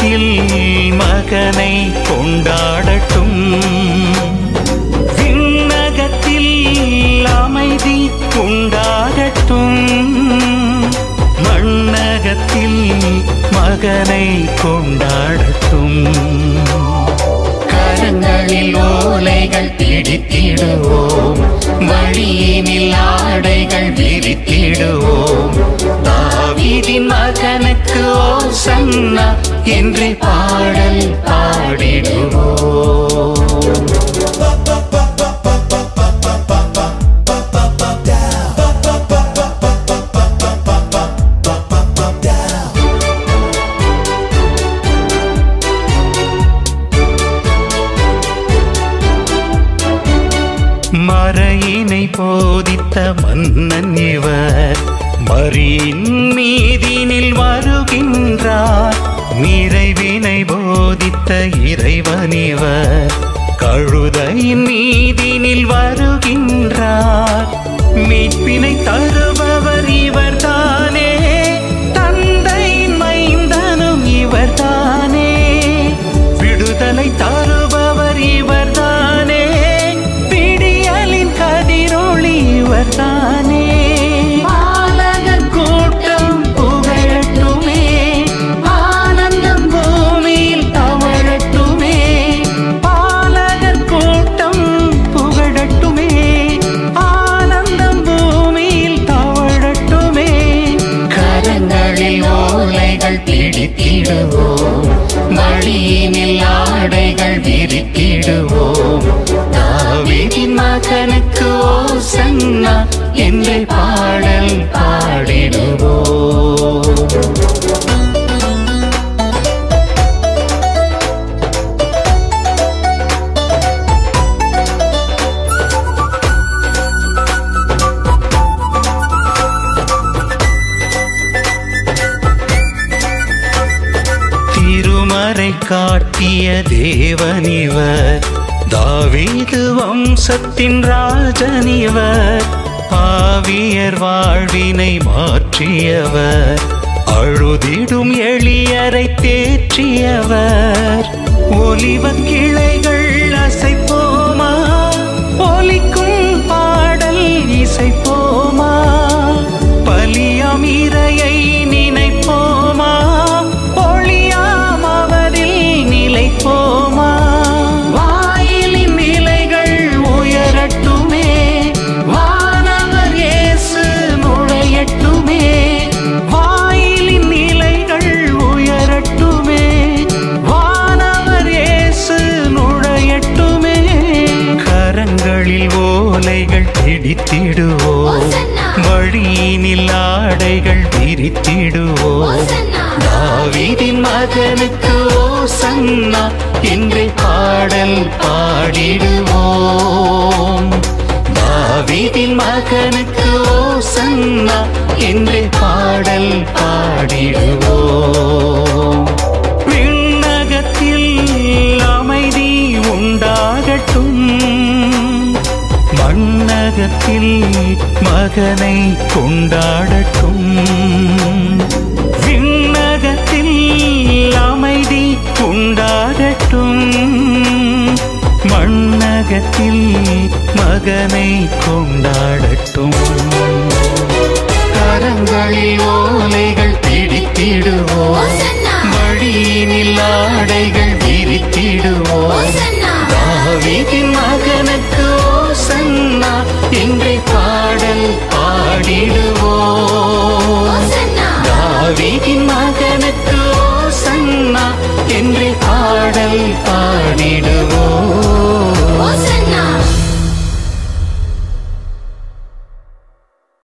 விண்ணகத்தில் மகனை கொண்டாடட்டும் விண்ணகத்தில் அமைதி உண்டாகட்டும் மண்ணகத்தில் மகனை கொண்டாடட்டும் கரங்களில் ஓலைகள் பிடித்திடுவோம் வழியினில் ஆடைகள் விரித்திடுவோம் தாவீதின் மகனுக்கு ஓசன்னா என்று பாடல் பாடிடுவோம் மறையினை போதித்த மன்னன் இவர் மரியின் மீதினில் வருகின்றார் நிறைவினை போதித்த இறைவன் இவர் கழுதையின் மீதினில் வருகின்றார் மீட்பினை தருபவர் இவர்தானே தந்தையின் மைந்தனும் இவர்தானே விடுதலை தருபவர் இவர்தானே விடியலின் கதிரொளி இவர்தானே பாலகர் கூட்டம் புகழட்டுமே ஆனந்தம் பூமியில் தவழட்டுமே பாலகர் கூட்டம் புகழட்டுமே ஆனந்தம் பூமியில் தவழட்டுமே கரங்களில் ஓலைகள் பிடித்திடுவோம் வழியினில் ஆடைகள் விரித்திடுவோம் தாவீதின் மகனுக்கு ஓசன்னா என்று பாடல் பாடிடுவோம் திருமறை காட்டிய தேவனிவர் தாவீது வம்சத்தின் ராஜனிவர் ஆவியர் வாழ்வினை மாற்றியவர் அழுதிடும் எளியரை தேற்றியவர் ஒலிவக் கிளைகள் அசைப்போமா ஒலிக்கும் பாடல் இசைப்போமா பலியாம் இரையை நினைப்போமா ஒளியாம் அவரில் நிலைப்போமா வாயிலின் நிலைகள் உயரட்டுமே வானவர் இயேசு நுழையட்டுமே வாயிலின் நிலைகள் உயரட்டுமே வானவர் இயேசு நுழையட்டுமே கரங்களில் ஓலைகள் பிடித்திடுவோம் வழியினில் ஆடைகள் விரித்திடுவோம் தாவீதின் மகனுக்கு ஓசன்னா என்று பாடல் பாடிடுவோம் தாவீதின் மகனுக்கு ஓசன்னா என்று பாடல் பாடிடுவோம் விண்ணகத்தில் அமைதி உண்டாகட்டும் மண்ணகத்தில் மகனை கொண்டாடட்டும் விண்ணகத்தில் அமைதி உண்டாகட்டும் மண்ணகத்தில் மகனை கொண்டாடட்டும் கரங்களில் ஓலைகள் பிடித்திடுவோம் வழியினில் ஆடைகள் விரித்திடுவோம் தாவீதின் மகனுக்கு ஓசன்னா என்று பாடல் பாடிடுவோம் தாவீதின் மகனுக்கு ஓசன்னா என்று பாடல் பாடிடுவோம்